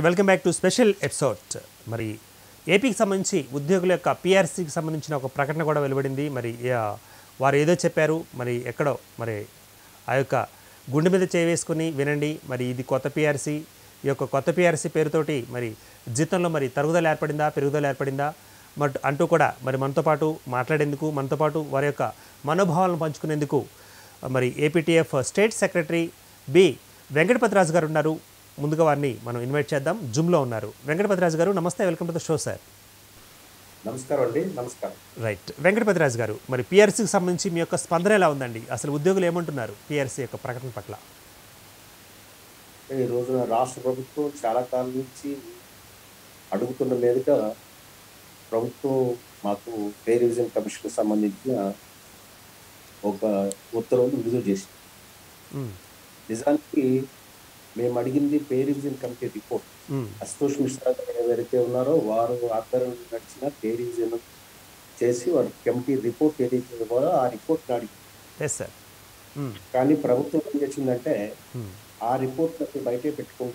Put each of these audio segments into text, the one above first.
Welcome back to special episode మరి ఏపీకి సంబంధించి ఉద్యోగుల యొక్క పిఆర్సీకి సంబంధించిన ఒక ప్రకటన కూడా వెలువడింది మరి ఆ, వారు ఏదో చెప్పారు మరి ఎక్కడో మరి ఆ యొక్క గుండె మీద చేవేసుకుని వినండి మరి ఇది కొత్త పిఆర్సీ ఈ యొక్క కొత్త పిఆర్సీ పేరుతోటి మరి జీతంలో మరి తరుగుదల ఏర్పడిందా పెరుగుదల ఏర్పడిందా బట్ అంటూ కూడా మరి మనతో పాటు మాట్లాడేందుకు మనతో పాటు వారి యొక్క మనోభావాలను పంచుకునేందుకు మరి APTF state secretary B Venkatapathiraju గారు ఉన్నారు ముందుగా వారిని మనం ఇన్వైట్ చేద్దాం జూమ్లో ఉన్నారు వెంకటపతిరాజు గారు నమస్తే welcome to the show sir నమస్కారం అండి నమస్కారం రైట్ వెంకటపతిరాజు గారు మరి పిఆర్సీకి సంబంధించి మీ యొక్క స్పందన ఎలా ఉందండి అసలు ఉద్యోగులు ఏమంటున్నారు పిఆర్సీ యొక్క ప్రకటన పట్ల ఈ రోజున రాష్ట్ర ప్రభుత్వం చాలా కాలం నుంచి అడుగుతున్న మీదుగా ప్రభుత్వం మాకు పే రివిజన్ కమిషన్ సంబంధించిన ఒక ఉత్తర్వులు విడుదల చేసింది మ్మ్. నిజానికి మేము అడిగింది పే రివిజన్ కమిటీ రిపోర్ట్ మ్మ్. అశుతోష్ మిశ్రా గారు ఎవరైతే ఉన్నారో వారు ఆధ్వర్యంలో నడిచిన పే రివిజన్ చేసి వారి కమిటీ రిపోర్ట్ ఏదైతే ఇవ్వాలో ఆ రిపోర్ట్ అడిగి ఎస్ సార్ మ్మ్. కానీ ప్రభుత్వం ఏం చేసిందంటే మ్మ్. ఆ రిపోర్ట్ బయటే పెట్టకుండా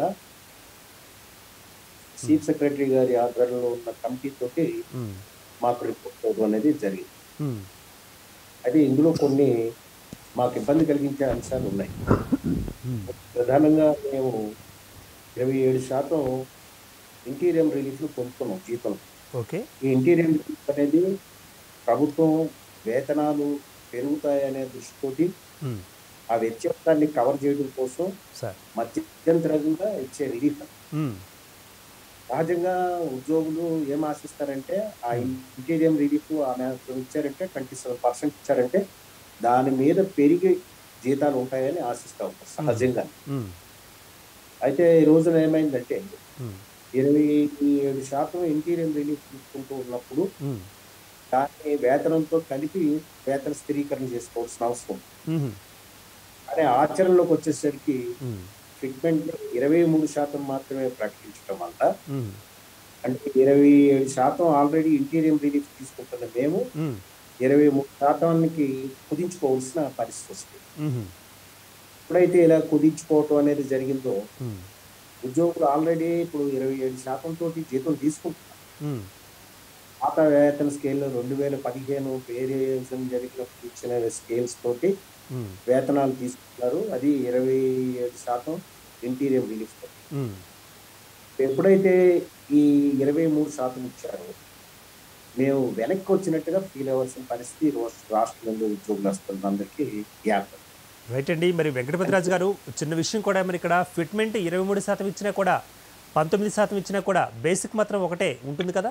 చీఫ్ సెక్రటరీ గారి ఆధ్వర్యంలో ఉన్న కమిటీ తోటి మ్మ్. మాకు రిపోర్ట్ ఇవ్వడం అనేది జరిగింది మ్మ్. అయితే ఇందులో కొన్ని మాకు ఇబ్బంది కలిగించే అంశాలు ఉన్నాయి మ్మ్. ప్రధానంగా మేము ఇరవై ఏడు శాతం ఇంటీరియం రిలీఫ్లు పొందుతున్నాం జీతం ఓకే ఈ ఇంటీరియం రిలీఫ్ అనేది ప్రభుత్వం వేతనాలు పెరుగుతాయనే దృష్టితోటి మ్మ్. ఆ వ్యత్యాసాన్ని కవర్ చేయడం కోసం సార్ మధ్యంతరంగా ఇచ్చే రిలీఫ్ మ్మ్. సహజంగా ఉద్యోగులు ఏం ఆశిస్తారంటే ఆ ఇంటీరియం రిలీఫ్ ఆమె ఇచ్చారంటే ట్వంటీ సెవెన్ పర్సెంట్ ఇచ్చారంటే దాని మీద పెరిగి జీతాలు ఉంటాయని ఆశిస్తా ఉంటారు సహజంగా మ్మ్. అయితే ఈ రోజున ఏమైందంటే మ్మ్. ఇరవై ఏడు శాతం ఇంటీరియం రిలీఫ్ తీసుకుంటూ ఉన్నప్పుడు మ్మ్. దాన్ని వేతనంతో కలిపి వేతన స్థిరీకరణ చేసుకోవాల్సిన అవసరం మ్మ్. కానీ ఆచరణలోకి వచ్చేసరికి మ్మ్. ఫిట్మెంట్ ఇరవై మూడు శాతం మాత్రమే ప్రకటించడం వల్ల మ్మ్. అంటే ఇరవై ఏడు శాతం ఆల్రెడీ ఇంటీరియం రిలీఫ్ తీసుకుంటున్న మేము మ్మ్. ఇరవై మూడు శాతానికి కుదించుకోవాల్సిన పరిస్థితి వస్తుంది మ్మ్. ఎప్పుడైతే ఇలా కుదించుకోవటం అనేది జరిగిందో మ్మ్. ఉద్యోగులు ఆల్రెడీ ఇప్పుడు ఇరవై ఏడు శాతం తోటి జీతం తీసుకుంటున్నారు మ్మ్. పాత వేతన స్కేల్లో రెండు వేల పదిహేను వేరియేషన్ జరిగినప్పుడు ఇచ్చిన స్కేల్స్ తోటి మ్మ్. వేతనాలు తీసుకుంటున్నారు అది ఇరవై ఏడు శాతం ఇంటీరియం రిలీఫ్ తోటి మ్మ్. ఎప్పుడైతే ఈ ఇరవై మూడు శాతం ఇచ్చారో మేము వెనక్కి వచ్చినట్టుగా ఫీల్ అవ్వాల్సిన పరిస్థితి ఈ రోజు రాష్ట్రంలో ఉద్యోగులు వస్తున్నందరికీ గ్యాప్ రైట్ అండి మరి వెంకటపతిరాజు గారు చిన్న విషయం కూడా మరి ఇక్కడ ఫిట్మెంట్ ఇరవై మూడు శాతం ఇచ్చినా కూడా పంతొమ్మిది శాతం ఇచ్చినా కూడా బేసిక్ మాత్రం ఒకటే ఉంటుంది కదా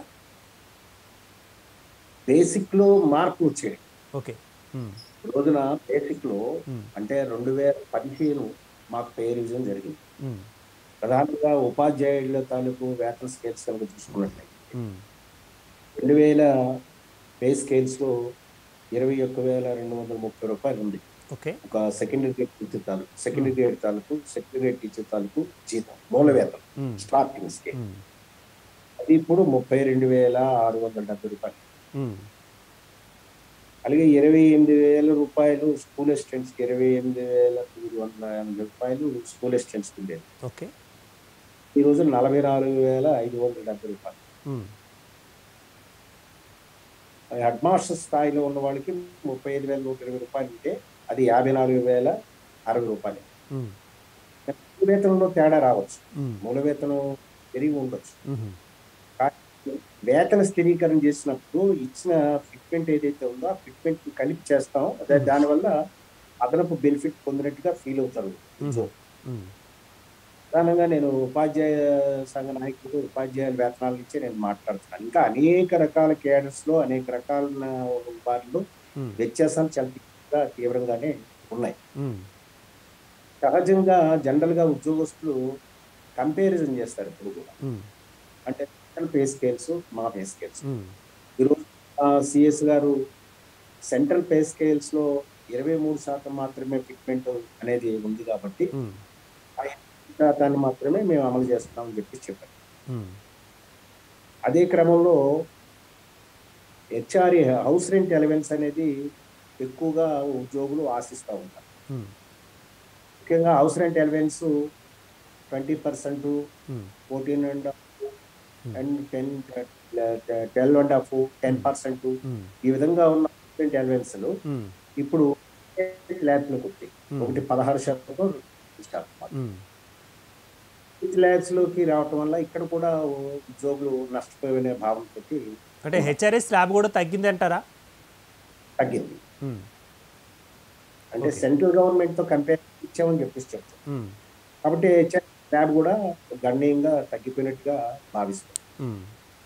బేసిక్ లో మార్పు వచ్చాయి ఓకే మ్మ్. ఈ రోజున బేసిక్ లో మ్మ్. అంటే రెండు వేల పదిహేను మాకు పే రివిజన్ జరిగింది మ్మ్. ప్రధానంగా ఉపాధ్యాయుల తాలూకు వేతన స్కేల్స్ కనుక చూసుకున్నట్లయితే మ్మ్. రెండు వేల పే స్కేల్స్ లో ఇరవై ఒక్క వేల రెండు వందల ముప్పై రూపాయలు ఉంది ఓకే ఒక సెకండరీ గ్రేడ్ టీచర్ తాలూకు సెకండరీ గ్రేడ్ తాలూకు సెకండరీ గ్రేడ్ టీచర్ తాలూకు జీతం మూల వేతనం మ్మ్. స్టార్టింగ్ స్కేల్ మ్మ్. అది ఇప్పుడు ముప్పై రెండు వేల ఆరు వందల డెబ్బై రూపాయలు మ్మ్. అలాగే ఇరవై ఎనిమిది వేల రూపాయలు స్కూల్ అసిస్టెంట్స్ కి ఇరవై ఎనిమిది వేల తొమ్మిది వందల ఎనభై రూపాయలు స్కూల్ అసిస్టెంట్స్ కి ఉండేది ఓకే ఈ రోజు నలభై నాలుగు వేల ఐదు వందల డెబ్బై రూపాయలు మ్మ్. హెడ్ మాస్టర్ స్థాయిలో ఉన్న వాళ్ళకి ముప్పై ఐదు వేల నూట ఇరవై రూపాయలు ఉంటే అది యాభై నాలుగు వేల అరవై రూపాయలు మ్మ్. మూల వేతనంలో తేడా రావచ్చు మ్మ్. మూల వేతనం పెరిగి ఉండొచ్చు మ్మ్. కానీ వేతన స్థిరీకరణ చేసినప్పుడు ఇచ్చిన ఫిట్మెంట్ ఏదైతే ఉందో ఆ ఫిట్మెంట్ కలిపి చేస్తాం అదే దానివల్ల అదనపు బెనిఫిట్ పొందినట్టుగా ఫీల్ అవుతారు ఉద్యోగులు. మ్మ్. ప్రధానంగా నేను ఉపాధ్యాయ సంఘ నాయకుడు ఉపాధ్యాయుల వేతనాల నుంచి నేను మాట్లాడుతున్నాను ఇంకా అనేక రకాల కేడర్స్ లో అనేక రకాల వారిలో మ్మ్. వ్యత్యాసాలు చాలా తీవ్రంగా తీవ్రంగానే ఉన్నాయి మ్మ్. సహజంగా జనరల్ గా ఉద్యోగస్తులు కంపారిజన్ చేస్తారు ఇప్పుడు కూడా మ్మ్. అంటే సెంట్రల్ పే స్కేల్స్ మా పే స్కేల్స్ మ్మ్. ఈరోజు సిఎస్ గారు సెంట్రల్ పే స్కేల్స్ లో ఇరవై మూడు శాతం మాత్రమే ఫిట్మెంట్ అనేది ఉంది కాబట్టి మ్మ్. ఆ ఇరవై శాతాన్ని మాత్రమే మేము అమలు చేస్తున్నామని చెప్పి చెప్పారు మ్మ్. అదే క్రమంలో హెచ్ఆర్ఏ హౌస్ రెంట్ ఎలవెన్స్ అనేది ఎక్కువగా ఉద్యోగులు ఆశిస్తూ ఉంటారు మ్మ్. ముఖ్యంగా house rent allowance twenty percent um, fourteen and and ten twelve and half ten percent um, ఈ విధంగా ఉన్న అలవెన్స్లు ఉమ్, ఇప్పుడు ల్యాబ్లకు వచ్చాయి Hmm. ఒకటి పదహారు శాతం స్టాక్ ఉమ్, ల్యాబ్స్ లోకి రావటం వల్ల ఇక్కడ కూడా ఉద్యోగులు నష్టపోయే భావంతో అంటే హెచ్ఆర్ఎస్ స్లాబ్ కూడా తగ్గింది అంటారా తగ్గింది ఉమ్, అంటే Okay. సెంట్రల్ గవర్నమెంట్ తో కంపేర్ ఇచ్చామని చెప్పేసి చెప్తాం ఉమ్, కాబట్టి ల్యాబ్ కూడా గణనీయంగా తగ్గిపోయినట్టుగా భావిస్తాం ఉమ్,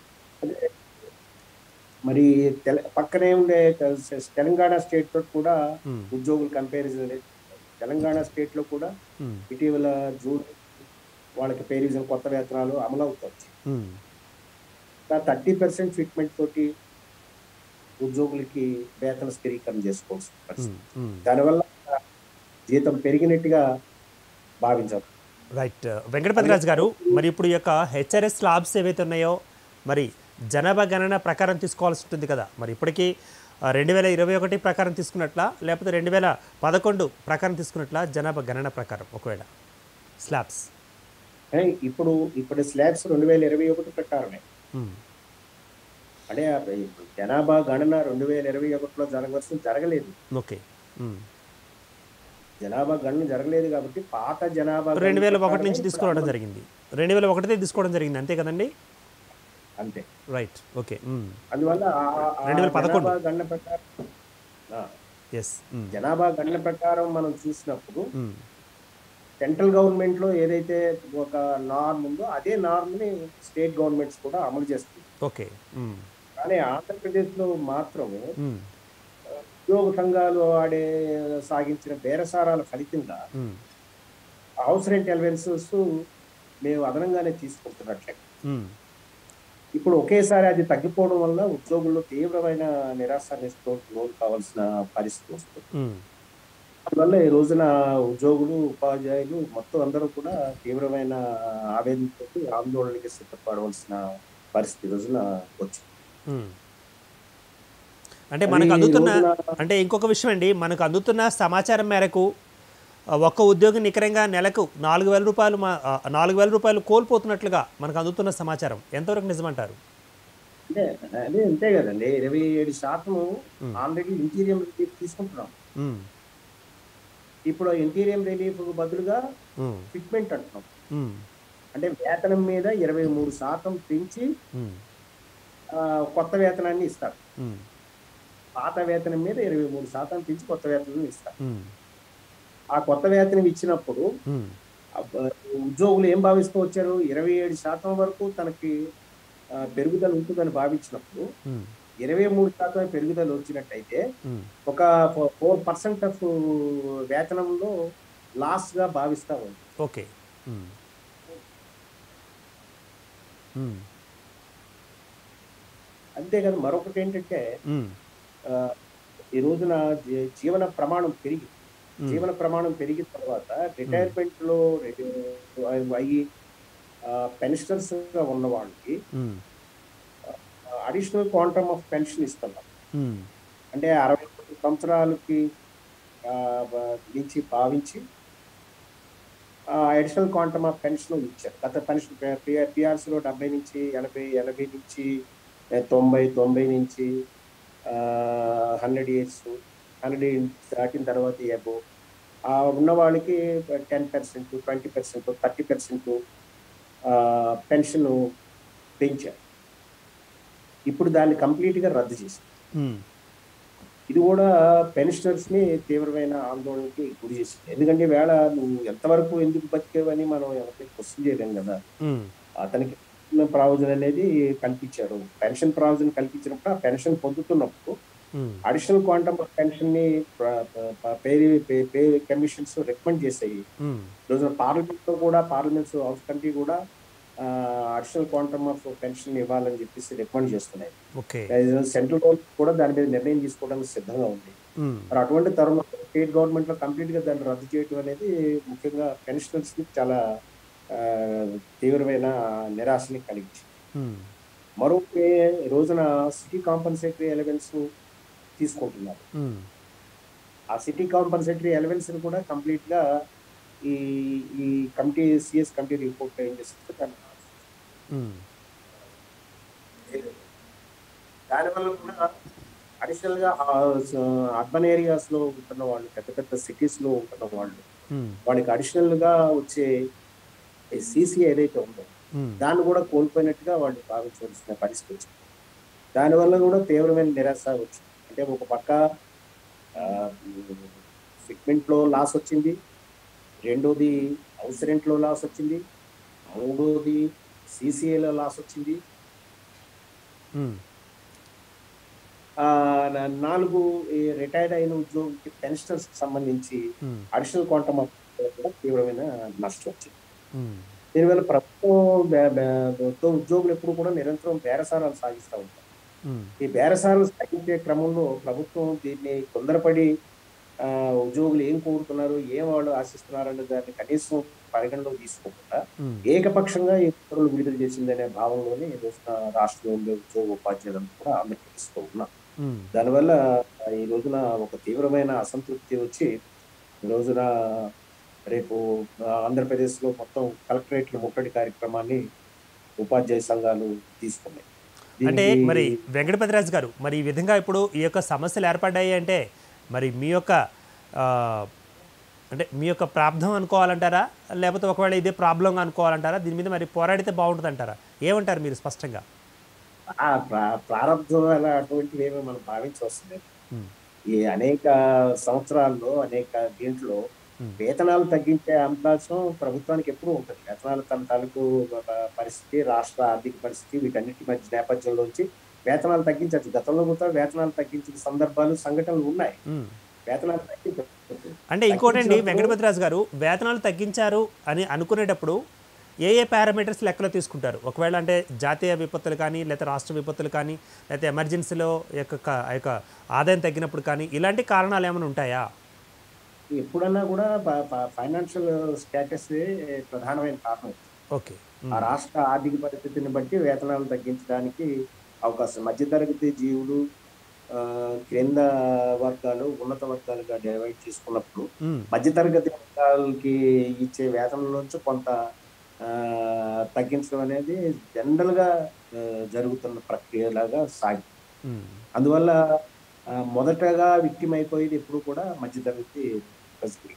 మరి తెల పక్కనే ఉండే తెలంగాణ స్టేట్ తోటి కూడా ఉమ్, ఉద్యోగులు కంపారిజన్ లేదు తెలంగాణ స్టేట్ లో కూడా ఉమ్, ఇటీవల జూన్ వాళ్ళకి పేరిజన్ కొత్త వేతనాలు అమలు అవుతాయి ఉమ్, థర్టీ పర్సెంట్ ఫిట్మెంట్ తోటి ఉద్యోగులకి వేతన స్థిరీకరణ చేసుకోవాల్సి ఉమ్, ఉమ్. దానివల్ల జీతం పెరిగినట్టుగా భావించాలి రైట్ వెంకటపతిరాజు గారు మరి ఇప్పుడు ఈ యొక్క హెచ్ఆర్ఎస్ స్లాబ్స్ ఏవైతే ఉన్నాయో మరి జనాభా గణన ప్రకారం తీసుకోవాల్సి ఉంటుంది కదా మరి ఇప్పటికీ రెండు వేల ఇరవై ఒకటి ప్రకారం తీసుకున్నట్లా లేకపోతే రెండు వేల పదకొండు ప్రకారం తీసుకున్నట్లా జనాభా గణన ప్రకారం ఒకవేళ స్లాబ్స్ ఏ, ఇప్పుడు ఇప్పుడు స్లాబ్స్ రెండు వేల ఇరవై ఒకటి ప్రకారమే ఉమ్, అంటే ఆ ఇప్పుడు జనాభా గణన రెండు వేల ఇరవై ఒకటిలో జరగవలసింది జరగలేదు ఓకే ఉమ్. జనాభా గణన జరగలేదు కాబట్టి పాత జనాభా గణన రెండు వేల ఒకటి ప్రకారమే నుంచి ఇప్పుడు తీసుకోవడం అమలు- జరిగింది రెండు వేల ఒకటిదే తీసుకోవడం జరిగింది అంతే కదండి అంతే రైట్ ఓకే అందువల్ల ఆ- ఆ రెండు వేల పదకొండు. జనాభా గణన ప్రకారం ఆ, ఎస్ జనాభా గణన ప్రకారం మనం చూసినప్పుడు సెంట్రల్ గవర్నమెంట్ లో ఏదైతే ఒక నార్మ్ ఉందో అదే నార్మ్ ని స్టేట్ గవర్నమెంట్స్ కూడా అమలు చేస్తుంది ఓకే కానీ ఆంధ్రప్రదేశ్ లో మాత్రం ఉద్యోగ సంఘాలు ఆడే సాగించిన బేరసారాల ఫలితంగా హౌస్ రెంట్ అలవెన్సెస్ మేము అదనంగానే తీసుకుంటున్నట్లే ఇప్పుడు ఒకేసారి అది తగ్గిపోవడం వల్ల ఉద్యోగుల్లో తీవ్రమైన నిరాశ నిస్పృహకు లోను కావాల్సిన పరిస్థితి వస్తుంది అందువల్ల ఈ రోజున ఉద్యోగులు ఉపాధ్యాయులు మొత్తం అందరూ కూడా తీవ్రమైన ఆవేదనతో ఆందోళనకి సిద్ధపడవలసిన పరిస్థితి ఈ రోజున వచ్చింది అంటే మనకు అది ఈ అందుతున్న రోజున- అంటే ఇంకొక విషయం అండి మనకు అందుతున్న సమాచారం మేరకు ఆ, ఒక్క ఉద్యోగి నికరంగా నెలకు నాలుగు వేల రూపాయలు మా ఆ, నాలుగు వేల రూపాయలు కోల్పోతున్నట్లుగా మనకు అందుతున్న సమాచారం ఎంతవరకు నిజమంటారు అంటే అదే అంతే కదండి ఇరవై ఏడు శాతం Hmm. ఆల్రెడీ ఇంటీరియం రిలీఫ్ తీసుకుంటున్నాం ఉమ్, ఇప్పుడు ఇంటీరియం రిలీఫ్ బదులుగా ఉమ్, ఫిట్మెంట్ అంటున్నాం ఉమ్, అంటే వేతనం మీద ఇరవై మూడు శాతం పెంచి ఉమ్, ఆ, కొత్త వేతనాన్ని ఇస్తారు ఉమ్, పాత వేతనం మీద ఇరవై మూడు శాతం పెంచి కొత్త వేతనం ఇస్తారు ఉమ్, ఆ కొత్త వేతనం ఇచ్చినప్పుడు ఉమ్, అబ్బ, ఉద్యోగులు ఏం భావిస్తూ వచ్చారు ఇరవై ఏడు శాతం వరకు తనకి ఆ, పెరుగుదల ఉంటుందని భావించినప్పుడు ఉమ్, ఇరవై మూడు శాతం పెరుగుదల వచ్చినట్టయితే ఉమ్, ఒక ఫోర్ పర్సెంట్ ఆఫ్ వేతనంలో లాస్ గా భావిస్తా ఉంది ఓకే ఉమ్, ఉమ్, అంతేకాదు మరొకటి ఏంటంటే ఉమ్, ఆ, ఈ రోజున జీ- జీవన ప్రమాణం పెరిగి ఉమ్, జీవన ప్రమాణం పెరిగిన తర్వాత రిటైర్మెంట్ లో రె- అయ్యి పెన్షనర్స్ గా ఉన్న వాళ్ళకి ఉమ్, అడిషనల్ క్వాంటమ్ ఆఫ్ పెన్షన్ ఇస్తున్నాం ఉమ్, అంటే అరవై తొమ్మిది సంవత్సరాలకి ఆ, బ- నుంచి భావించి అడిషనల్ క్వాంటమ్ ఆఫ్ పెన్షన్ ఇచ్చారు గత పెన్షన్ పిఆర్సీలో డెబ్బై నుంచి ఎనభై ఎనభై నుంచి ఏ, తొంభై తొంభై నుంచి హండ్రెడ్ ఇయర్స్ హండ్రెడ్ దాటిన తర్వాత ఎబో ఆ ఉన్న వాళ్ళకి ten percent twenty percent thirty percent pension పెంచారు ఇప్పుడు దాన్ని కంప్లీట్గా రద్దు చేశారు ఉమ్, ఇది కూడా పెన్షనర్స్ ని తీవ్రమైన ఆందోళనకి గురి చేసింది ఎందుకంటే వేళ నువ్వు ఎంతవరకు ఎందుకు బతికేవని మనం ఎవరికి క్వశ్చన్ చేయలేం కదా ఉమ్, అతనికి ప్రావిజన్ అనేది కల్పించారు పెన్షన్ ప్రావిజన్ కల్పించినప్పుడు ఆ పెన్షన్ పొందుతున్నప్పుడు ఉమ్, అడిషనల్ క్వాంటమ్ ఆఫ్ పెన్షన్ ని పే పే కమిషన్స్ రికమెండ్ చేసాయి ఉమ్, రోజున పార్లమెంట్ లో కూడా పార్లమెంట్స్ హౌస్ కంట్రీ కూడా అడిషనల్ క్వాంటమ్ ఆఫ్ పెన్షన్ ఇవ్వాలని చెప్పేసి రికమెండ్ చేస్తున్నాయి ఓకే సెంట్రల్ గవర్నమెంట్ కూడా దాని మీద నిర్ణయం తీసుకోవడానికి సిద్ధంగా ఉంది ఉమ్, మరి అటువంటి తరుణంలో స్టేట్ గవర్నమెంట్ లో కంప్లీట్ గా దాన్ని రద్దు చేయడం అనేది ముఖ్యంగా పెన్షనర్స్ కి చాలా ఆ, తీవ్రమైన నిరాశని కలిగించింది ఉమ్, మరో ఈ రోజున సిటీ కాంపన్సేటరీ ఎలవెన్స్ తీసుకుంటున్నారు ఉమ్, ఆ సిటీ కాంపన్సేటరీ ఎలవెన్స్ కూడా కంప్లీట్ గా ఈ ఈ కమిటీ సిఎస్ కమిటీ రిపోర్ట్ ఏం చేస్తుంది దాన్ని ఉమ్, దానివల్ల కూడా అడిషనల్ గా అర్బన్ ఏరియాస్ లో ఉంటున్న వాళ్ళు పెద్ద పెద్ద సిటీస్ లో ఉంటున్న వాళ్ళు ఉమ్, వాళ్ళకి అడిషనల్ గా వచ్చే సీసీ ఏదైతే ఉందో ఉమ్, దాన్ని కూడా కోల్పోయినట్టుగా వాళ్ళు భావించవలసిన పరిస్థితి వచ్చింది దానివల్ల కూడా తీవ్రమైన నిరాశ వచ్చింది అంటే ఒక పక్క ఫిట్మెంట్ లో లాస్ వచ్చింది రెండోది హౌస్ రెంట్ లో లాస్ వచ్చింది మూడోది సిసిఏలో లాస్ వచ్చింది ఉమ్, ఆ, నా- నాలుగు రిటైర్డ్ అయిన ఉద్యోగికి పెన్షనర్స్ కి సంబంధించి ఉమ్, అడిషనల్ క్వాంటమ్ ఆఫ్ కూడా తీవ్రమైన నష్టం వచ్చింది ఉమ్, దీనివల్ల ప్రభుత్వం బే- బే- తో ఉద్యోగులు ఎప్పుడు కూడా నిరంతరం బేరసారాలు సాగిస్తూ ఉంటారు ఉమ్, ఈ బేరసారాలు సాగించే క్రమంలో ప్రభుత్వం దీన్ని తొందరపడి ఆ, ఉద్యోగులు ఏం కోరుతున్నారు ఏం వాళ్ళు ఆశిస్తున్నారు అనే దాన్ని కనీసం పరిగణలో తీసుకోకుండా ఉమ్, ఏకపక్షంగా ఈ ఉత్తర్వులు విడుదల చేసిందనే భావంలోనే ఈ రోజున రాష్ట్రంలో ఉండే ఉద్యోగ ఉపాధ్యాయులను కూడా ఆంధ్రప్రదేశ్లో ఉన్నారు ఉమ్, దానివల్ల ఈ రోజున ఒక తీవ్రమైన అసంతృప్తి వచ్చి ఈ రోజున రేపు ఆంధ్రప్రదేశ్ లో మొత్తం కలెక్టరేట్ల ముట్టడి కార్యక్రమాన్ని ఉపాధ్యాయ సంఘాలు తీసుకున్నాయి అంటే దీనికి మరి వెంకటపతిరాజు గారు మరి ఈ విధంగా ఇప్పుడు ఈ యొక్క సమస్యలు ఏర్పడ్డాయి అంటే మరి మీ యొక్క ఆ, అంటే మీ యొక్క ప్రాబ్లం అనుకోవాలంటారా లేకపోతే ఒకవేళ ఇదే ప్రాబ్లం అనుకోవాలంటారా దీని మీద మరి పోరాడితే బాగుంటుంది అంటారా ఏమంటారు మీరు స్పష్టంగా ఆ ప్రా- ప్రారంభం అలా అటువంటివి ఏమీ మనం భావించవలసింది ఉమ్, ఈ అనేక సంవత్సరాల్లో అనేక దీంట్లో ఉమ్, వేతనాలు తగ్గించే అవకాశం ప్రభుత్వానికి ఎప్పుడూ ఉంటుంది వేతనాలు తన తాలూకు ఒక పరిస్థితి రాష్ట్ర ఆర్థిక పరిస్థితి వీటన్నిటి మధ్య నేపథ్యంలోంచి వేతనాలు తగ్గించచ్చు గతంలో కూడా వేతనాలు తగ్గించిన సందర్భాలు సంఘటనలు ఉన్నాయి ఉమ్. వేతనాలు తగ్గించచ్చు అంటే ఇంకోటండి తగ్గించినప్పుడు- వెంకటపతిరాజు గారు వేతనాలు తగ్గించారు అని అనుకునేటప్పుడు ఏ ఏ పారామీటర్స్ లెక్కలో తీసుకుంటారు ఒకవేళ అంటే జాతీయ విపత్తులు కానీ లేకపోతే రాష్ట్ర విపత్తులు కానీ లేకపోతే ఎమర్జెన్సీలో యొక్క క- ఆ యొక్క ఆదాయం తగ్గినప్పుడు కానీ ఇలాంటి కారణాలు ఏమైనా ఉంటాయా ఎప్పుడన్నా కూడా ఫైనాన్షియల్ స్టేటస్ ప్రధానమైన కారణం ఓకే ఆ రాష్ట్ర ఆర్థిక పరిస్థితిని బట్టి వేతనాలు తగ్గించడానికి అవకాశం మధ్యతరగతి జీవులు ఆ, క్రింద వర్గాలు ఉన్నత వర్గాలుగా డివైడ్ చేసుకున్నప్పుడు మధ్యతరగతి వర్గాలకి ఇచ్చే వేతనంలోంచి కొంత ఆ, తగ్గించడం అనేది జనరల్ గా ఆ, జరుగుతున్న ప్రక్రియలాగా సాగి అందువల్ల ఆ, మొదటగా విక్టిమ్ అయిపోయేది ఎప్పుడు కూడా మధ్యతరగతి ప్రజలు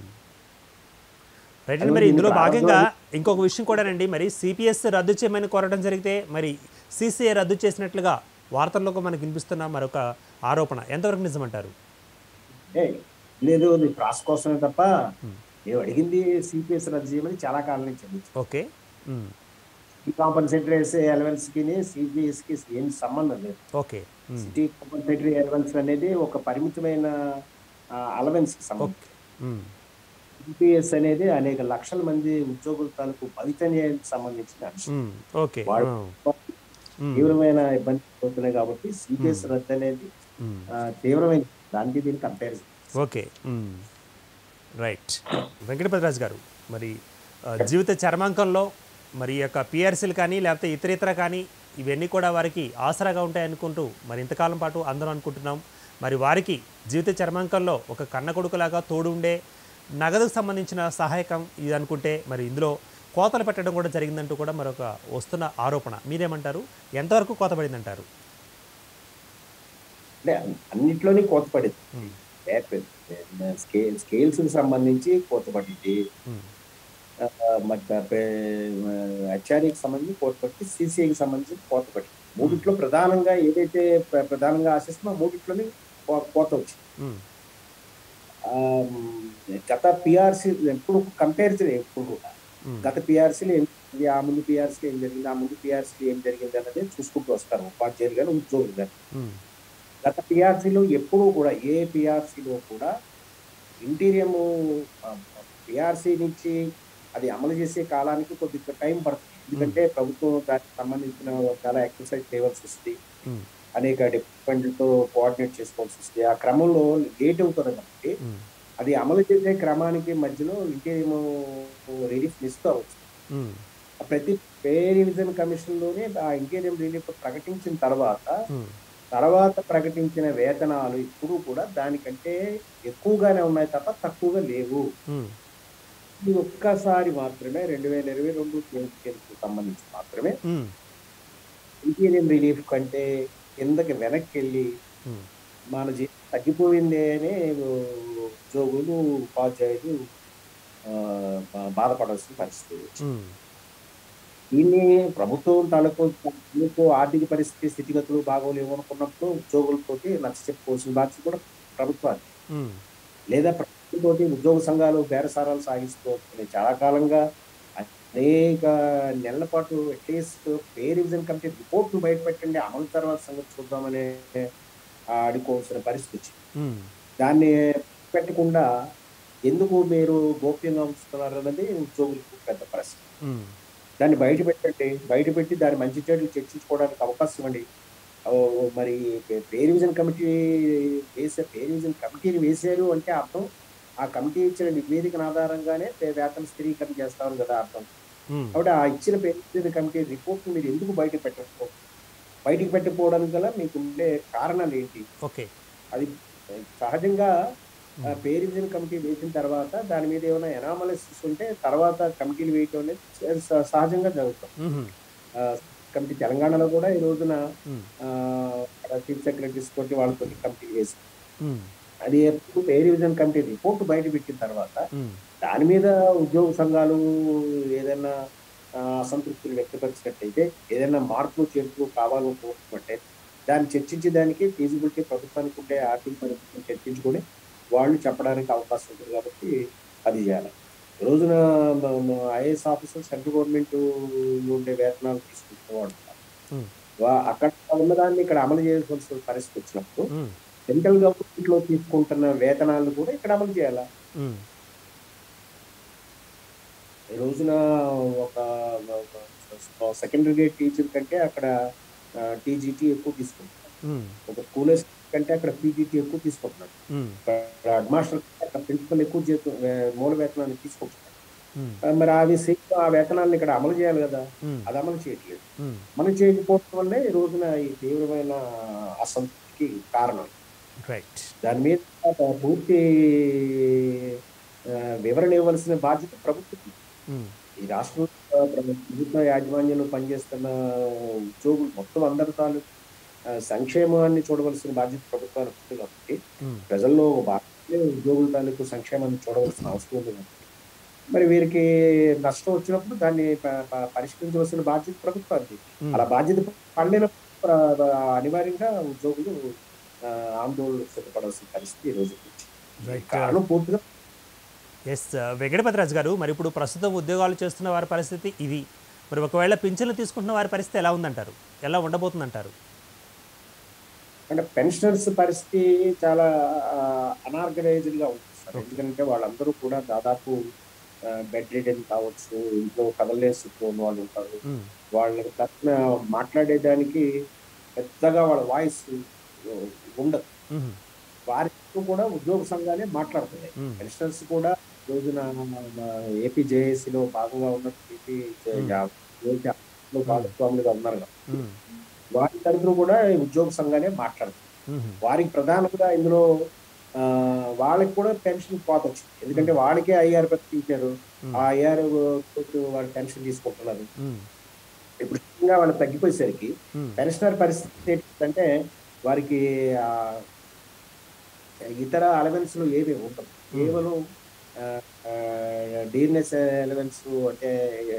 రైట్ అదే మరి ఇందులో దీన్ని భాగంగా ప్రారంభంలో- ఇంకొక విషయం కూడానండి మరి సిపిఎస్ రద్దు చేయమని కోరడం జరిగితే మరి సిసిఏ రద్దు చేసినట్లుగా వార్తల్లో మనకు వినిపిస్తున్న మరొక ఆరోపణ ఎంతవరకు నిజమంటారు ఏ, లేదు అది ప్రాస్ కోసమే తప్ప Hmm. మేము అడిగింది సిపిఎస్ రద్దు చేయమని చాలా కాలం నుంచి అడుగుతున్నాం. ఓకే ఉమ్, ఈ కాంపన్సేటరీ అలవెన్స్ కి సిపిఎస్ కి ఏం సంబంధం లేదు okay um, city compensatory allowance అనేది ఒక పరిమితమైన అలవెన్స్ కి సంబంధం ఓకే ఉమ్, సిపిఎస్ అనేది అనేక లక్షల మంది ఉద్యోగుల తాలూకు భవితన్యానికి సంబంధించిన అంశం ఉమ్, ఓకే వాడు- ఆ, ఉమ్, తీవ్రమైన ఇబ్బంది అవుతున్నాయి కాబట్టి సిపిఎస్ రద్దు అనేది ఉమ్. ఆ, తీవ్రమైన దానికి దీనికి comparison okay hmm. Right Venkatapathiraju గారు మరి ఆ, జీవిత చర్మాంకంలో మరి ఈ యొక్క పిఆర్సీలు కానీ లేకపోతే ఇతర ఇతర కానీ ఇవన్నీ కూడా వారికి ఆసరాగా ఉంటాయి అనుకుంటూ మరి ఇంతకాలం పాటు అందరం అనుకుంటున్నాం మరి వారికి జీవిత చర్మాంకంలో ఒక కన్న కొడుకులాగా తోడు ఉండే నగదుకు సంబంధించిన సహాయకం ఇది అనుకుంటే మరి ఇందులో కోతలు పెట్టడం కూడా జరిగిందంటూ కూడా మరొక వస్తున్న ఆరోపణ మీరేమంటారు ఎంతవరకు కోత పడిందంటారు అంటే అన్నిట్లోని కోత పడింది మ్మ్. స్కేల్ స్కేల్స్ కి సంబంధించి కోత పడింది మ్మ్. హెచ్ఆర్ఏకి సంబంధించి కోత పట్టి సిసిఐకి సంబంధించి కోత పడింది మూడిట్లో ప్రధానంగా ఏదైతే ప్ర- ప్రధానంగా ఆశిస్తున్నా మూడిట్లోని కో- కోత వచ్చింది మ్మ్. ఆ, గత పిఆర్సీ ఎప్పుడు కంపారిజన్ ఎప్పుడు కూడా మ్మ్. గత పిఆర్సీలు ఏం జరిగింది ఆ ముందు పిఆర్సీలు ఏం జరిగింది ఆ ముందు పిఆర్సీలు ఏం జరిగింది అన్నది చూసుకుంటూ వస్తారు ఉపాధ్యాయులు కానీ ఉద్యోగులు కానీ మ్మ్. గత పిఆర్సీలో ఎప్పుడూ కూడా ఏ పిఆర్సీలో కూడా ఇంటీరియం పిఆర్సీ నుంచి అది అమలు చేసే కాలానికి కొద్దిగా టైం పడుతుంది ఎందుకంటే ప్రభుత్వం దానికి సంబంధించిన చాలా ఎక్సర్సైజ్ చేయవలసి వస్తుంది మ్మ్. అనేక డిపార్ట్మెంట్లతో కోఆర్డినేట్ చేసుకోవాల్సి వస్తుంది ఆ క్రమంలో లేట్ అవుతుంది కాబట్టి మ్మ్. అది అమలు చేసే క్రమానికి మధ్యలో ఇంటీరియం రిలీఫ్ మిస్ అవ్వచ్చు మ్మ్. ప్రతి పే రివిజన్ కమిషన్ లోనే ఆ ఇంటీరియం రిలీఫ్ ప్రకటించిన తర్వాత మ్మ్. తర్వాత ప్రకటించిన వేతనాలు ఇప్పుడు కూడా దానికంటే ఎక్కువగానే ఉన్నాయి తప్ప తక్కువగా లేవు మ్మ్. ఈ ఒక్కసారి మాత్రమే రెండు వేల ఇరవై రెండు కు సంబంధించి మాత్రమే ఉమ్, ఇంటీరియం రిలీఫ్ కంటే కిందకి వెనక్కి వెళ్ళి ఉమ్, మన జీవితం తగ్గిపోయింది అని ఉద్యోగులు ఉపాధ్యాయులు ఆ, బా- బాధపడాల్సిన పరిస్థితి వచ్చింది. ఉమ్, దీన్ని ప్రభుత్వం తాలూకు తాలూకు ఆర్థిక పరిస్థితి స్థితిగతులు బాగోలేవు అనుకున్నప్పుడు ఉద్యోగులతోటి నచ్చ చెప్పుకోవాల్సిన బాధ్యత కూడా ప్రభుత్వానికి ఉమ్, లేదా ప్రభుత్వంతో ఉద్యోగ సంఘాలు బేరసారాలు సాగిస్తూ వస్తున్నాయి. చాలా కాలంగా అనేక నెలల పాటు అట్లీస్ట్ పే రివిజన్ కమిటీ రిపోర్ట్లు బయట పెట్టండి అమలు తర్వాత సంగతి చూద్దామనే ఆ, అడుకోవాల్సిన పరిస్థితి వచ్చింది ఉమ్, దాన్ని పెట్టకుండా ఎందుకు మీరు గోప్యంగా ఉంచుతున్నారు అన్నది ఉద్యోగులకు పెద్ద ప్రశ్న ఉమ్, దాన్ని బయట పెట్టండి బయట పెట్టి దాని మంచి చెడులు చర్చించుకోవడానికి అవకాశం ఇవ్వండి ఓ, మరి పే- పే రివిజన్ కమిటీ వేసే పే రివిజన్ కమిటీని వేసారు అంటే అర్థం ఆ కమిటీ ఇచ్చిన నివేదికన ఆధారంగానే పే- వేతన స్థిరీకరణ చేస్తారు కదా అర్థం ఉమ్, కాబట్టి ఆ ఇచ్చిన పే రివిజన్ కమిటీ రిపోర్ట్ మీరు ఎందుకు బయట పెట్టకపో బయటికి పెట్టకపోవడానికి గల మీకు ఉండే కారణాలు ఏంటి ఓకే అది సహజంగా ఆ పే రివిజన్ కమిటీ వేసిన తర్వాత దాని మీద ఏమైనా ఎనామలిసిస్ ఉంటే తర్వాత కమిటీలు వేయటం అనేది స- సహజంగా జరుగుతుంది ఉమ్, ఆ, కమిటీ తెలంగాణలో కూడా ఈ రోజున ఉమ్, చీఫ్ సెక్రటరీస్ తోటి వాళ్ళతో కమిటీ వేసి ఉమ్, అది ఎప్పుడు పే రివిజన్ కమిటీ రిపోర్ట్ బయట పెట్టిన తర్వాత ఉమ్, దాని మీద ఉద్యోగ సంఘాలు ఏదైనా ఆ, అసంతృప్తులు వ్యక్తపరిచినట్టయితే ఏదైనా మార్పులు చేర్పులు కావాలనుకుంటే దాన్ని చర్చించే దానికి ఫీజిబిలిటీ ప్రభుత్వానికి ఉండే ఆర్థిక పరిస్థితిని చర్చించుకొని వాళ్ళు చెప్పడానికి అవకాశం ఉంటుంది కాబట్టి అది చేయాలి ఈ రోజున ఐఏఎస్ ఆఫీసర్ సెంట్రల్ గవర్నమెంట్ ఉండే వేతనాలు తీసుకుంటున్నవాడు ఉమ్, వా- అక్కడ ఉన్నదాన్ని ఇక్కడ అమలు చేయాల్సిన పరిస్థితి వచ్చినప్పుడు ఉమ్, సెంట్రల్ గవర్నమెంట్ లో తీసుకుంటున్న వేతనాలను కూడా ఇక్కడ అమలు చేయాలా ఉమ్, ఈ రోజున ఒక సెకండరీ గ్రేడ్ టీచర్ కంటే అక్కడ టీజీటీ ఎక్కువ తీసుకుంటున్నారు ఉమ్, ఒక స్కూల్ కంటే అక్కడ పీజీటీ ఎక్కువ తీసుకుంటున్నారు ఉమ్, హెడ్ మాస్టర్ అక్కడ ప్రిన్సిపల్ ఎక్కువ జీతం ఆ, మూల వేతనాన్ని తీసుకుంటున్నారు ఉమ్, ఆ, మరి అవి సేమ్ ఆ వేతనాలను ఇక్కడ అమలు చేయాలి కదా ఉమ్, అది అమలు చేయట్లేదు ఉమ్, అమలు చేయకపోవడం వల్లే ఈ రోజున ఈ తీవ్రమైన అసంతృప్తికి కారణం రైట్ దాని మీద పూర్తి ఆ, వివరణ ఇవ్వాల్సిన బాధ్యత ప్రభుత్వం ఉమ్, ఈ రాష్ట్ర ప్రభుత్వ యాజమాన్యంలో పనిచేస్తున్న ఉద్యోగులు మొత్తం అందరి తాలూ ఆ, సంక్షేమాన్ని చూడవలసిన బాధ్యత ప్రభుత్వానికి ఉంది కాబట్టి ఉమ్, ప్రజల్లో ఒక భాగమే ఉద్యోగుల తాలూకు సంక్షేమాన్ని చూడవలసిన అవసరం ఉంది కాబట్టి మరి వీరికి నష్టం వచ్చినప్పుడు దాన్ని ప- ప- పరిష్కరించవలసిన బాధ్యత ప్రభుత్వానికి ఉమ్. అలా బాధ్యత పడలేనప్పుడు ప్ర- అనివార్యంగా ఉద్యోగులు ఆ, ఆందోళన సిద్ధపడాల్సిన పరిస్థితి ఈ రోజు వచ్చింది. Right. కారణం పూర్తిగా ఎస్ వెంకటపతిరాజు గారు మరి ఇప్పుడు ప్రస్తుతం ఉద్యోగాలు చేస్తున్న వారి పరిస్థితి ఇది మరి ఒకవేళ పింఛన్లు తీసుకుంటున్న వారి పరిస్థితి ఎలా ఉందంటారు ఎలా ఉండబోతుందంటారు అంటే పెన్షనర్స్ పరిస్థితి చాలా అనార్గనైజ్డ్ గా ఉంటుంది సార్ ఎందుకంటే వాళ్ళందరూ కూడా దాదాపు బెడ్ రిడెన్ కావచ్చు ఇంట్లో కదలేసుకున్న వాళ్ళు ఉంటారు ఉమ్, వాళ్ళకి తరఫున మాట్లాడేదానికి పెద్దగా వాళ్ళ వాయిస్ ఉండదు ఉమ్, వారితో కూడా ఉద్యోగ సంఘాలే మాట్లాడుతున్నాయి ఉమ్, పెన్షనర్స్ కూడా ఈ రోజున ఏపీ జేఏసీలో భాగంగా ఉన్నటువంటి భాగస్వాములుగా ఉన్నారు కదా ఉమ్, వారి తరఫున కూడా ఈ ఉద్యోగ సంఘాలే మాట్లాడుతుంది ఉమ్, వారికి ప్రధానంగా ఇందులో ఆ, వాళ్ళకి కూడా పెన్షన్ కోత వచ్చింది ఎందుకంటే వాళ్ళకే ఐఆర్ ఇచ్చారు ఉమ్, ఆ ఐఆర్ వాళ్ళు పెన్షన్ తీసుకుంటున్నారు ఉమ్, ఇప్పుడు ముఖ్యంగా వాళ్ళు తగ్గిపోయేసరికి ఉమ్, పెన్షనర్ పరిస్థితి ఏంటంటే వారికి ఆ, ఇతర అలవెన్స్లు ఏమి ఉండవు కేవలం డిఎన్ఎస్ అలవెన్స్ అంటే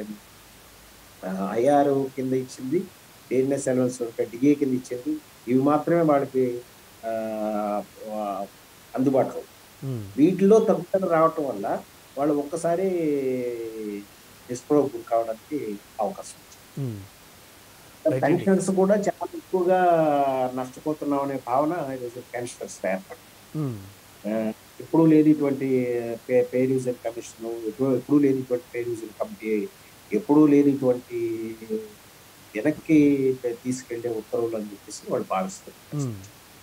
ఐఆర్ కింద ఇచ్చింది డిఎన్ఎస్ అలవెన్స్ అంటే డిఏ కింద ఇచ్చింది ఇవి మాత్రమే వాళ్ళకి ఆ, ఆ, అందుబాటులో ఉన్నాయి. ఉమ్, వీటిలో తగ్గుదల రావటం వల్ల వాళ్ళు ఒక్కసారి డిస్ప్రోవ్ కావడానికి అవకాశం ఉంది ఉమ్, Right. పెన్షనర్స్ కూడా చాలా ఎక్కువగా నష్టపోతున్నాం అనే భావన ఈరోజు పెన్షనర్స్ ఏర్పడింది ఉమ్, ఆ, ఎప్పుడూ లేదు ఇటువంటి పే పే రివిజన్ కమిషన్ ఎప్పుడు ఎప్పుడూ లేదు ఇటువంటి పే రివిజన్ కమిటీ ఎప్పుడూ లేదు ఇటువంటి వెనక్కి తీసుకెళ్లే ఉత్తర్వులు అని చెప్పేసి వాళ్ళు భావిస్తారు ఉమ్.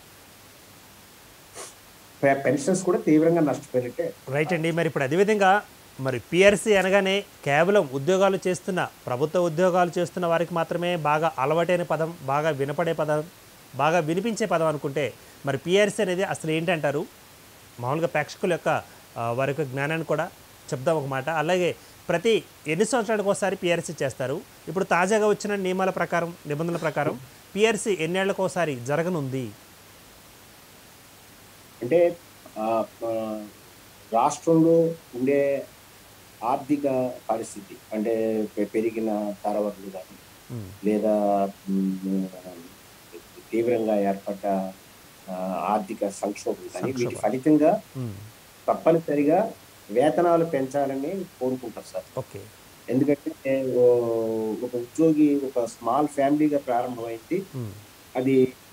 పెన్షనర్స్ కూడా తీవ్రంగా నష్టపోయినట్టే రైట్ అండి మరి ఇప్పుడు అదేవిధంగా మరి పిఆర్సీ అనగానే కేవలం ఉద్యోగాలు చేస్తున్న ప్రభుత్వ ఉద్యోగాలు చేస్తున్న వారికి మాత్రమే బాగా అలవాటైన పదం బాగా వినపడే పదం బాగా వినిపించే పదం అనుకుంటే మరి పిఆర్సీ అనేది అసలు ఏంటంటారు మామూలుగా ప్రేక్షకుల యొక్క ఆ, వారి యొక్క జ్ఞానాన్ని కూడా చెప్దాం ఒక మాట అలాగే ప్రతి ఎన్ని సంవత్సరాలకు ఒకసారి పిఆర్సీ చేస్తారు ఇప్పుడు తాజాగా వచ్చిన నియమాల ప్రకారం నిబంధనల ప్రకారం పిఆర్సీ ఎన్నేళ్లకు ఒకసారి జరగనుంది అంటే ఆ, ఆ, రాష్ట్రంలో ఉండే ఆర్థిక పరిస్థితి అంటే పె- పెరిగిన ధరవరులు కానీ ఉమ్, లేదా మ్, తీవ్రంగా ఏర్పడ్డ ఆ, ఆర్థిక సంక్షోభం కానీ వీటి సంక్షోభం. ఫలితంగా ఉమ్, తప్పనిసరిగా వేతనాలు పెంచాలని కోరుకుంటారు సార్ ఓకే ఎందుకంటే ఓ- ఒక ఉద్యోగి ఒక స్మాల్ ఫ్యామిలీగా ప్రారంభమైంది ఉమ్, అది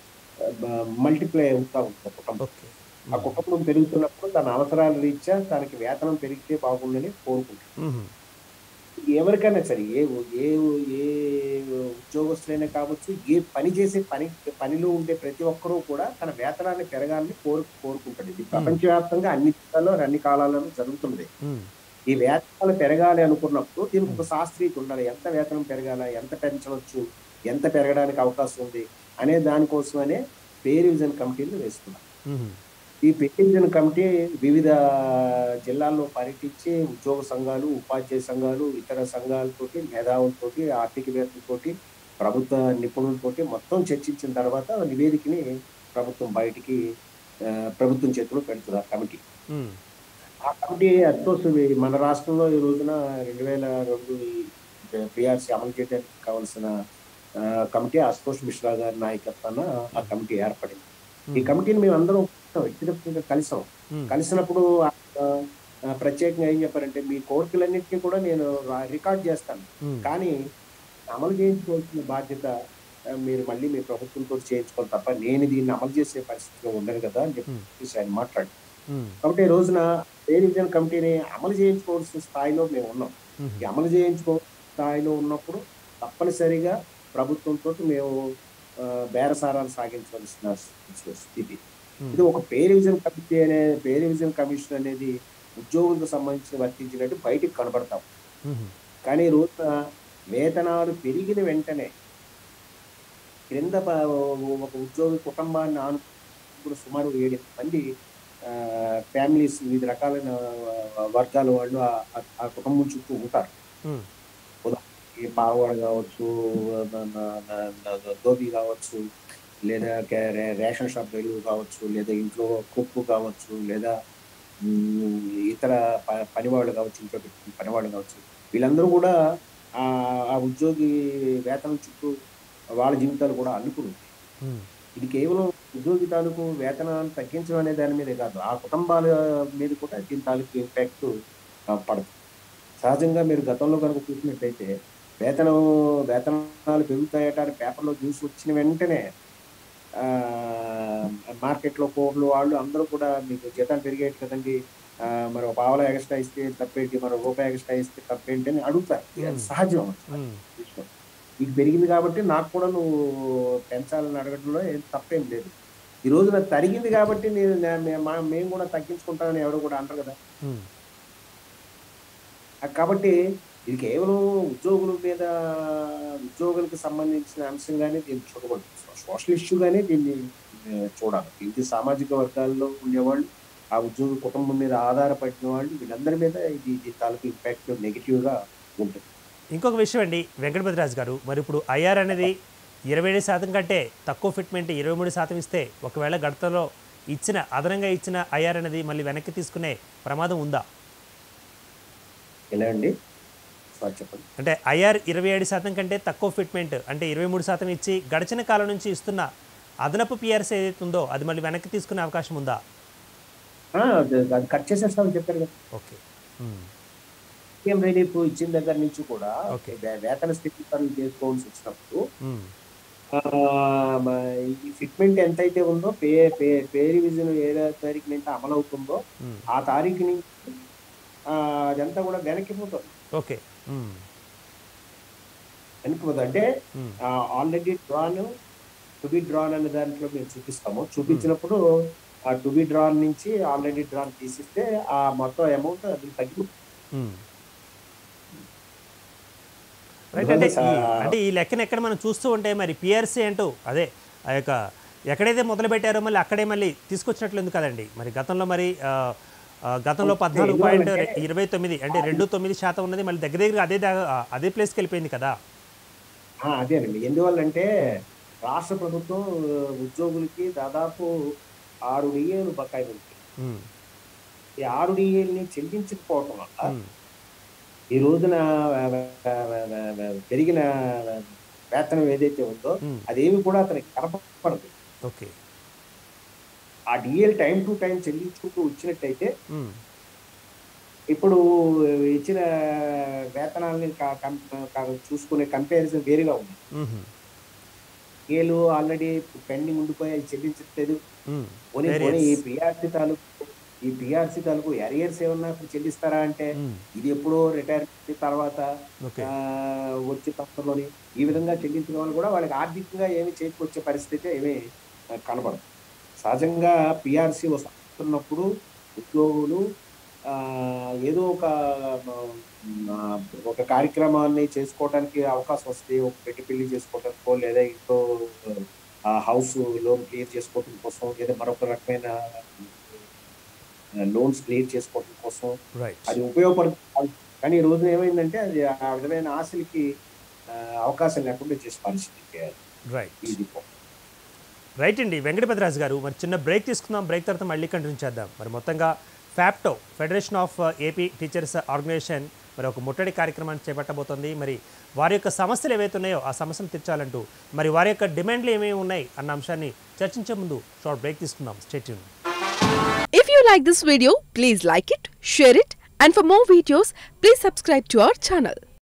మల్టిప్లై అవుతా ఉంటుంది కుటుంబం ఓకే ఆ కుటుంబం పెరుగుతున్నప్పుడు తన అవసరాల రీత్యా తనకి వేతనం పెరిగితే బాగుందని కోరుకుంటాడు ఉమ్, ఎవరికైనా సరే ఏ ఏ ఏ ఉద్యోగస్తులైనా కావచ్చు ఏ పని చేసే పని పనిలో ఉండే ప్రతి ఒక్కరూ కూడా తన వేతనాన్ని పెరగాలని కోరు కోరుకుంటాడు ఇది ప్రపంచవ్యాప్తంగా అన్ని దేశాల్లో అన్ని కాలాలలో జరుగుతుంది ఉమ్, ఈ వేతనాలు పెరగాలి అనుకున్నప్పుడు దీనికి ఒక శాస్త్రీయత ఉండాలి ఎంత వేతనం పెరగాల ఎంత పెంచవచ్చు ఎంత పెరగడానికి అవకాశం ఉంది అనే దానికోసమనే పే రివిజన్ కమిటీలు వేస్తున్నారు ఉమ్, ఈ పే రివిజన్ కమిటీ వివిధ జిల్లాల్లో పర్యటించి ఉద్యోగ సంఘాలు ఉపాధ్యాయ సంఘాలు ఇతర సంఘాలతోటి మేధావులతోటి ఆర్థికవేత్తలతోటి ప్రభుత్వ నిపుణులతోటి మొత్తం చర్చించిన తర్వాత నివేదికని ప్రభుత్వం బయటికి ఆ, ప్రభుత్వం చేతిలో పెడుతుంది ఆ కమిటీ ఉమ్, ఆ కమిటీ అడ్కోస్ మన రాష్ట్రంలో ఈ రోజున రెండు వేల రెండు పిఆర్సీ అమలు చేయడానికి కావాల్సిన ఆ, కమిటీ అశుతోష్ మిశ్రా గారి నాయకత్వాన ఆ కమిటీ ఏర్పడింది ఈ కమిటీని మేము అందరం వ్యక్తిగతంగా కలిసాం ఉమ్, కలిసినప్పుడు ఆ, ఆ, ప్రత్యేకంగా ఏం చెప్పారంటే మీ కోరికలన్నింటినీ కూడా నేను రా- రికార్డ్ చేస్తాను ఉమ్, కానీ అమలు చేయించుకోవాల్సిన బాధ్యత ఆ, మీరు మళ్ళీ మీ ప్రభుత్వంతో చేయించుకోవాలి తప్ప నేను దీన్ని అమలు చేసే పరిస్థితిలో ఉండను కదా అని చెప్పేసి ఆయన మాట్లాడు ఉమ్, కాబట్టి ఈ రోజున పే రివిజన్ కమిటీని అమలు చేయించుకోవాల్సిన స్థాయిలో మేము ఉన్నాం ఉమ్, ఈ అమలు చేయించుకో స్థాయిలో ఉన్నప్పుడు తప్పనిసరిగా ప్రభుత్వంతో మేము ఆ, బేరసారాలు సాగించవలసిన స్థితి ఉమ్, ఇది ఒక పే రివిజన్ కమిటీ అనే పే రివిజన్ కమిషన్ అనేది ఉద్యోగులకు సంబంధించి వర్తించినట్టు బయటికి కనబడతాం ఉమ్, కానీ ఈ రోజున వేతనాలు పెరిగిన వెంటనే క్రింద ప- ఒక ఉద్యోగి కుటుంబాన్ని ఆనుకున్న సుమారు ఏడు మంది ఫ్యామిలీస్ వివిధ రకాలైన ఆ, వర్గాల వాళ్ళు ఆ- ఆ- ఆ కుటుంబం చుట్టూ ఉంటారు ఉమ్, ఈ పావడ కావచ్చు న- న- న- న- ధోబీ కావచ్చు లేదా కే- రే- రేషన్ షాప్ వెలుగు కావచ్చు లేదా ఇంట్లో కుక్కు కావచ్చు లేదా మ్, ఇతర ప- పనివాళ్ళు కావచ్చు ఇంట్లో పెట్టుకునే పనివాళ్ళు కావచ్చు వీళ్ళందరూ కూడా ఆ ఆ ఉద్యోగి వేతనం చుట్టూ వాళ్ళ జీవితాలు కూడా అల్లుకుని ఉంటాయి. ఉమ్, ఇది కేవలం ఉద్యోగి తాలూకు వేతనాన్ని తగ్గించడం అనే దాని మీదే కాదు ఆ కుటుంబాల మీద కూడా దీని తాలూకు ఇంపాక్ట్ పడుతుంది సహజంగా మీరు గతంలో కనుక చూసినట్టయితే వేతనం వేతనాలు పెరుగుతాయట అని పేపర్లో న్యూస్ వచ్చిన వెంటనే ఆ, మార్కెట్లో కోర్లు వాళ్ళు అందరూ కూడా మీకు జీతాలు పెరిగేది కదండి ఆ, మరి ఒక పావలా ఎక్స్ట్రా ఇస్తే తప్పేంటి మరో రూపాయి ఎక్స్ట్రా ఇస్తే తప్పేంటి అని అడుగుతారు ఇది Hmm. సహజం ఉమ్, విషయం. ఇది పెరిగింది కాబట్టి నాకు కూడా నువ్వు పెంచాలని అడగడంలో ఏం తప్పేం లేదు ఈ రోజు నాకు తరిగింది కాబట్టి నేను నే- మే- మా- మేము కూడా తగ్గించుకుంటామని ఎవరు కూడా అంటారు కదా ఉమ్, ఆ కాబట్టి ఇది కేవలం ఉద్యోగుల మీద ఉద్యోగులకు సంబంధించిన అంశంగానే దీన్ని చూడకూడదు సోషల్ ఇష్యూగానే దీన్ని ఏ, చూడాలి ఇది సామాజిక వర్గాల్లో ఉండేవాళ్ళు ఆ ఉద్యోగ కుటుంబం మీద ఆధారపడిన వాళ్ళు వీళ్ళందరి మీద ఇది ఇది తాలూకు ఇంపాక్ట్ నెగిటివ్గా ఉంటుంది ఇంకొక విషయం అండి వెంకటపతిరాజు గారు మరి ఇప్పుడు ఐఆర్ అనేది ఇరవై ఏడు శాతం కంటే తక్కువ ఫిట్మెంట్ ఇరవై మూడు శాతం ఇస్తే ఒకవేళ గడతలో ఇచ్చిన అదనంగా ఇచ్చిన ఐఆర్ అనేది మళ్ళీ వెనక్కి తీసుకునే ప్రమాదం ఉందా ఎలా అండి సార్ చెప్పండి అంటే ఐఆర్ ఇరవై ఏడు శాతం కంటే తక్కువ ఫిట్మెంట్ అంటే ఇరవై మూడు శాతం ఇచ్చి గడిచిన కాలం నుంచి ఇస్తున్న అదనపు పిఆర్సీ ఏదైతే ఉందో అది మళ్ళీ వెనక్కి తీసుకునే అవకాశం ఉందా ఆ, అది అది కట్ చేసేస్తామని చెప్పారు కదా ఓకే ఉమ్, సీఎం రిలీఫ్ ఇచ్చిన దగ్గర నుంచి కూడా ఓకే. వే- వేతన స్థితికరణ చేసుకోవాల్సి వచ్చినప్పుడు ఉమ్, ఆ, మ- ఈ ఫిట్మెంట్ ఎంతైతే ఉందో పే పే పే రివిజన్ ఏ తారీఖు నుంచి అమలు అవుతుందో ఉమ్, ఆ తారీఖు నుంచి ఆ, అదంతా కూడా వెనక్కిపోతుంది ఓకే ఉమ్, వెనక్కిపోతుంది అంటే ఉమ్, already drawn to be drawn అనే దాంట్లో మేము చూపిస్తాము చూపించినప్పుడు ఆ టు బి డ్రాన్ నుంచి ఆల్రెడీ డ్రాన్ తీసిస్తే ఆ మొత్తం అమౌంట్ అది తగ్గిపోతుంది ఉమ్. రైట్ అంటే అందువల్ల ఈ- సా- అంటే ఈ లెక్కన ఎక్కడ మనం చూస్తూ ఉంటే మరి పిఆర్సీ అంటూ అదే ఆ యొక్క ఎక్కడైతే మొదలు పెట్టారో మళ్ళీ అక్కడే మళ్ళీ తీసుకొచ్చినట్లు ఎందుకు కదండి మరి గతంలో మరి ఆ, ఆ, గతంలో ఓకే, పద్నాలుగు పాయింట్ ఎందువల్లంటే- ఇరవై తొమ్మిది అంటే రెండు తొమ్మిది శాతం ఉన్నది మళ్ళీ దగ్గర దగ్గర అదే దా- అదే ప్లేస్కి వెళ్ళిపోయింది కదా ఆ, అదేనండి ఎందువల్లంటే రాష్ట్ర ప్రభుత్వం ఉద్యోగులకి దాదాపు ఆరు డిఏలు బకాయిలు ఉంటాయి ఉమ్, ఈ ఆరు డిఏల్ని చెల్లించకపోవటం వల్ల ఉమ్, ఈ రోజున ఆ, ఆ, ఆ, ఆ, పెరిగిన వేతనం ఏదైతే ఉందో ఉమ్, అదేమి కూడా అతనికి కనపడదు ఓకే ఆ డిఏలు టైం టు టైం చెల్లించుకుంటూ వచ్చినట్టయితే ఉమ్, ఇప్పుడు ఇచ్చిన వేతనాలని క- కం- క- చూసుకునే కంపారిజన్ వేరుగా ఉంది ఉమ్, డిఏలు ఆల్రెడీ పెండింగ్ ఉండిపోయి అవి చెల్లించట్లేదు ఉమ్, పోనీ Arrears. పోనీ ఈ పిఆర్సీ తాలూకు ఈ పిఆర్సీ తాలూకు ఎరియర్స్ ఏమన్నా ఇప్పుడు చెల్లిస్తారా అంటే ఉమ్, ఇది ఎప్పుడో రిటైర్మెంట్ తర్వాత ఓకే ఆ, వచ్చే తప్పలోని ఈ విధంగా చెల్లించడం వల్ల కూడా వాళ్ళకి ఆర్థికంగా ఏమి చేతికొచ్చే పరిస్థితి ఏమీ ఆ, కనబడదు సహజంగా పిఆర్సీ వస్తున్నప్పుడు ఉద్యోగులు ఆ, ఏదో ఒక ఆ, ఒక కార్యక్రమాన్ని చేసుకోవడానికి అవకాశం వస్తుంది ఒక పెట్టి పెళ్లి చేసుకోవడానికో లేదా ఇంట్లో ఆ హౌస్ లోన్ క్లియర్ చేసుకోవడం కోసం లేదా మరొక రకమైన లోన్స్ క్లియర్ చేసుకోవడం కోసం రైట్ అది ఉపయోగపడుతుంది కానీ ఈ రోజున ఏమైందంటే అది ఆ విధమైన ఆశలకి ఆ, అవకాశం లేకుండా చేసే పరిస్థితి రైట్ ఇది రైట్ అండి వెంకటపతిరాజు గారు మరి చిన్న బ్రేక్ తీసుకుందాం బ్రేక్ తర్వాత మళ్ళీ కంటిన్యూ చేద్దాం మరి మొత్తంగా FAPTO federation of AP teachers organisation మరి ఒక ముట్టడి కార్యక్రమాన్ని చేపట్టబోతోంది మరి వారి యొక్క సమస్యలు ఏవైతే ఉన్నాయో ఆ సమస్యలు తీర్చాలంటూ మరి వారి యొక్క డిమాండ్లు ఏమేమి ఉన్నాయి అన్న అంశాన్ని చర్చించే ముందు షార్ట్ బ్రేక్ తీసుకుందాం stay tuned If you like this video, please like it, share it, and for more videos, please subscribe to our channel.